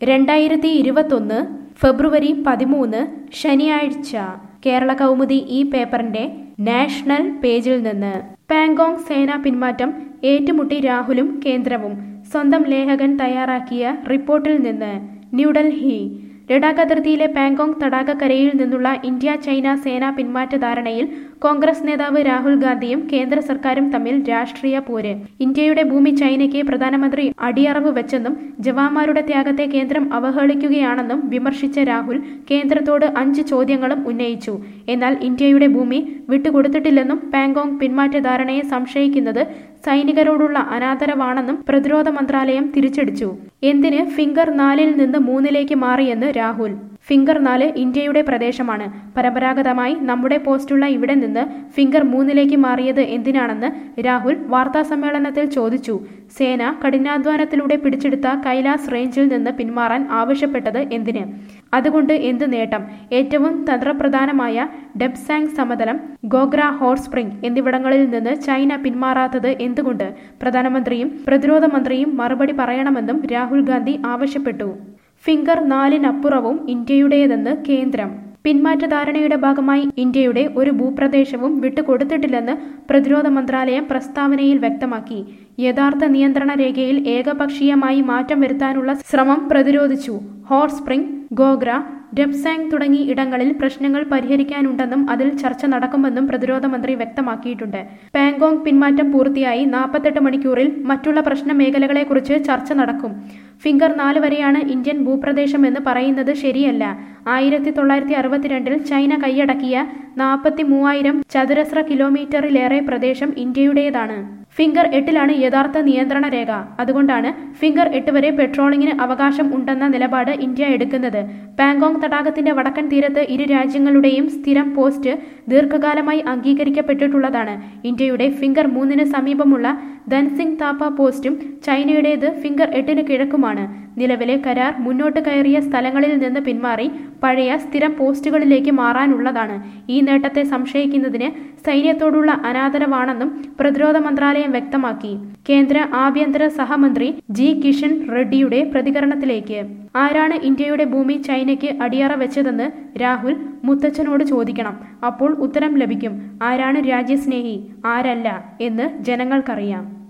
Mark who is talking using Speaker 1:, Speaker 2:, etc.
Speaker 1: രണ്ടായിരത്തി ഇരുപത്തൊന്ന് ഫെബ്രുവരി പതിമൂന്ന് ശനിയാഴ്ച കേരള കൗമുദി ഈ പേപ്പറിന്റെ നാഷണൽ പേജിൽ നിന്ന് പാങ്കോങ് സേന പിന്മാറ്റം ഏറ്റുമുട്ടി രാഹുലും കേന്ദ്രവും സ്വന്തം ലേഖകൻ തയ്യാറാക്കിയ റിപ്പോർട്ടിൽ നിന്ന് ന്യൂഡൽഹി ലഡാക്ക് അതിർത്തിയിലെ പാങ്കോങ് തടാകക്കരയിൽ നിന്നുള്ള ഇന്ത്യ ചൈന സേനാ പിന്മാറ്റ ധാരണയിൽ കോൺഗ്രസ് നേതാവ് രാഹുൽ ഗാന്ധിയും കേന്ദ്ര സർക്കാരും തമ്മിൽ രാഷ്ട്രീയ പോര് ഇന്ത്യയുടെ ഭൂമി ചൈനയ്ക്ക് പ്രധാനമന്ത്രി അടിയറവ് വെച്ചെന്നും ജവാന്മാരുടെ ത്യാഗത്തെ കേന്ദ്രം അവഹേളിക്കുകയാണെന്നും വിമർശിച്ച രാഹുൽ കേന്ദ്രത്തോട് അഞ്ച് ചോദ്യങ്ങളും ഉന്നയിച്ചു എന്നാൽ ഇന്ത്യയുടെ ഭൂമി വിട്ടുകൊടുത്തിട്ടില്ലെന്നും പാങ്കോങ് പിന്മാറ്റ ധാരണയെ സംശയിക്കുന്നത് സൈനികരോടുള്ള അനാദരവാണെന്നും പ്രതിരോധ മന്ത്രാലയം തിരിച്ചടിച്ചു എന്തിന് ഫിംഗർ നാലിൽ നിന്ന് മൂന്നിലേക്ക് മാറിയെന്ന് രാഹുൽ ഫിംഗർ നാല് ഇന്ത്യയുടെ പ്രദേശമാണ് പരമ്പരാഗതമായി നമ്മുടെ പോസ്റ്റുള്ള ഇവിടെ നിന്ന് ഫിംഗർ മൂന്നിലേക്ക് മാറിയത് എന്തിനാണെന്ന് രാഹുൽ വാർത്താ സമ്മേളനത്തിൽ ചോദിച്ചു സേന കഠിനാധ്വാനത്തിലൂടെ പിടിച്ചെടുത്ത കൈലാസ് റേഞ്ചിൽ നിന്ന് പിന്മാറാൻ ആവശ്യപ്പെട്ടത് എന്തിന് അതുകൊണ്ട് എന്ത് നേട്ടം ഏറ്റവും തന്ത്രപ്രധാനമായ ഡെബ്സാങ് സമതലം ഗോഗ്ര ഹോട്ട് സ്പ്രിംഗ് എന്നിവിടങ്ങളിൽ നിന്ന് ചൈന പിന്മാറാത്തത് എന്തുകൊണ്ട് പ്രധാനമന്ത്രിയും പ്രതിരോധ മന്ത്രിയും മറുപടി പറയണമെന്നും രാഹുൽ ഗാന്ധി ആവശ്യപ്പെട്ടു ഫിംഗർ നാലിനപ്പുറവും ഇന്ത്യയുടേതെന്ന് കേന്ദ്രം പിന്മാറ്റ ധാരണയുടെ ഭാഗമായി ഇന്ത്യയുടെ ഒരു ഭൂപ്രദേശവും വിട്ടുകൊടുത്തിട്ടില്ലെന്ന് പ്രതിരോധ മന്ത്രാലയം പ്രസ്താവനയിൽ വ്യക്തമാക്കി യഥാർത്ഥ നിയന്ത്രണ രേഖയിൽ ഏകപക്ഷീയമായി മാറ്റം വരുത്താനുള്ള ശ്രമം പ്രതിരോധിച്ചു ഹോട്ട് സ്പ്രിംഗ് ഗോഗ്ര ഡെബ്സാങ് തുടങ്ങി ഇടങ്ങളിൽ പ്രശ്നങ്ങൾ പരിഹരിക്കാനുണ്ടെന്നും അതിൽ ചർച്ച നടക്കുമെന്നും പ്രതിരോധ മന്ത്രി വ്യക്തമാക്കിയിട്ടുണ്ട് പാങ്കോങ് പിന്മാറ്റം പൂർത്തിയായി നാൽപ്പത്തെട്ട് മണിക്കൂറിൽ മറ്റുള്ള പ്രശ്ന മേഖലകളെക്കുറിച്ച് ചർച്ച നടക്കും ഫിംഗർ നാല് വരെയാണ് ഇന്ത്യൻ ഭൂപ്രദേശം എന്ന് പറയുന്നത് ശരിയല്ല ആയിരത്തി തൊള്ളായിരത്തി അറുപത്തിരണ്ടിൽ ചൈന കൈയടക്കിയ നാൽപ്പത്തി മൂവായിരം ചതുരശ്ര കിലോമീറ്ററിലേറെ പ്രദേശം ഇന്ത്യയുടേതാണ് ഫിംഗർ എട്ടിലാണ് യഥാർത്ഥ നിയന്ത്രണ രേഖ അതുകൊണ്ടാണ് ഫിംഗർ എട്ട് വരെ പെട്രോളിങ്ങിന് അവകാശം ഉണ്ടെന്ന നിലപാട് ഇന്ത്യ എടുക്കുന്നത് പാങ്കോങ് തടാകത്തിന്റെ വടക്കൻ തീരത്ത് ഇരു രാജ്യങ്ങളുടെയും സ്ഥിരം പോസ്റ്റ് ദീർഘകാലമായി അംഗീകരിക്കപ്പെട്ടിട്ടുള്ളതാണ് ഇന്ത്യയുടെ ഫിംഗർ മൂന്നിന് സമീപമുള്ള ധൻസിംഗ് താപ്പ പോസ്റ്റും ചൈനയുടേത് ഫിംഗർ എട്ടിന് കിഴക്കുമാണ് നിലവിലെ കരാർ മുന്നോട്ട് കയറിയ സ്ഥലങ്ങളിൽ നിന്ന് പിന്മാറി പഴയ സ്ഥിരം പോസ്റ്റുകളിലേക്ക് മാറാനുള്ളതാണ് ഈ നേട്ടത്തെ സംശയിക്കുന്നതിന് സൈന്യത്തോടുള്ള അനാദരവാണെന്നും പ്രതിരോധ മന്ത്രാലയം വ്യക്തമാക്കി കേന്ദ്ര ആഭ്യന്തര സഹമന്ത്രി ജി കിഷൻ റെഡ്ഡിയുടെ പ്രതികരണത്തിലേക്ക് ആരാണ് ഇന്ത്യയുടെ ഭൂമി ചൈനയ്ക്ക് അടിയറ വെച്ചതെന്ന് രാഹുൽ മുത്തച്ഛനോട് ചോദിക്കണം അപ്പോൾ ഉത്തരം ലഭിക്കും ആരാണ് രാജ്യസ്നേഹി ആരല്ല എന്ന് ജനങ്ങൾക്കറിയാം